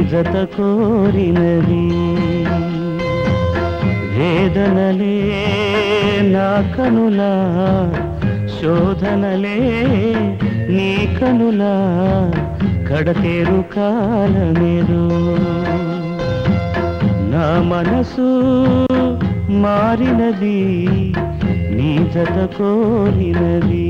జత కోరినది వేదనలే నా కనులా శోధనలే నీ కనులా కడతేరు కాలమేదో నా మనసు మారినది నీ జత కోరినది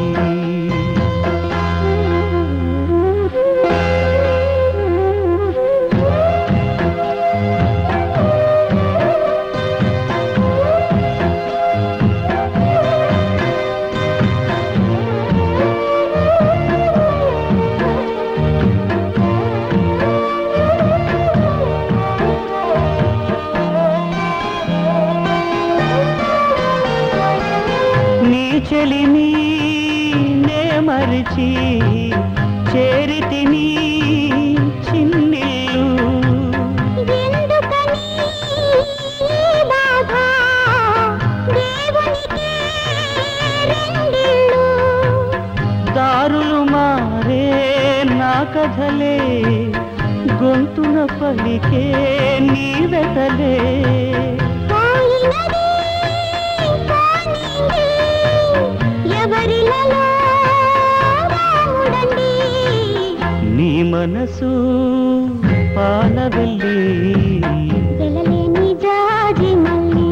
నీ చెలిని నే మరిచి చేరితిని చిన్నిల్లు ఎందుకని ఈ బాధ దేవునికే రెండిళ్ళు దారులు మారే నా కథలే గొంతున పలికే నీ వెతలే పోయినది పోనింది ఎవరిలలో రాముడండి నీ మనసు పాలవెల్లి వెళ్ళలేని జాజి మళ్ళీ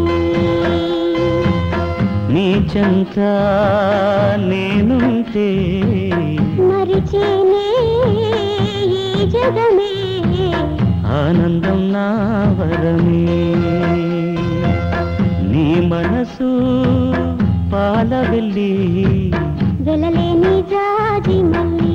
నీ చెంత నేనుంటే మరిచేనే ఈ జగమే ఆనందం నా వరమే నీ మనసు పాలవెల్లి వెళ్ళలేని జాజి మళ్ళీ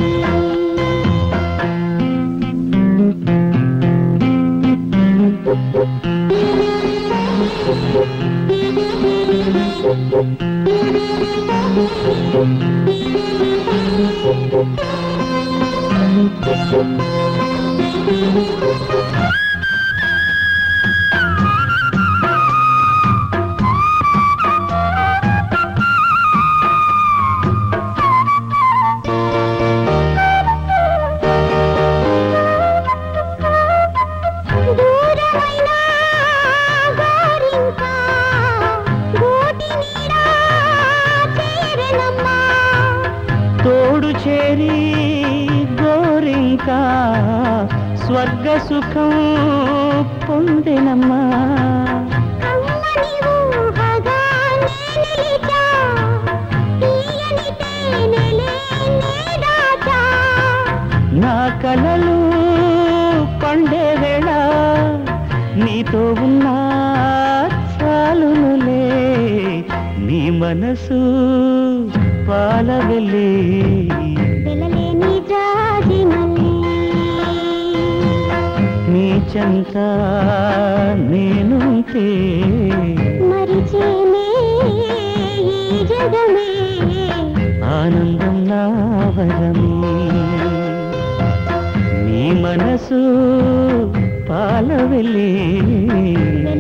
దూరమైన గోరింక గోటి నీడా చేరెనమ్మా తోడు చేరి గోరింకా స్వర్గ సుఖం పొందెనమ్మా కమ్మని ఊహగా నే నిలిచా తీయని తేనెలే నే దాచా నా కలలు పండే వేళ నీతో ఉన్నా చాలునులే నీ మనసు పాలవెల్లి వెళ్ళలేని జాజి మళ్ళీ నీ చెంత నేనుంటే మరిచేనే ఈ జగమే ఆనందం నా వరమే నీ మనసు పాలవెల్లి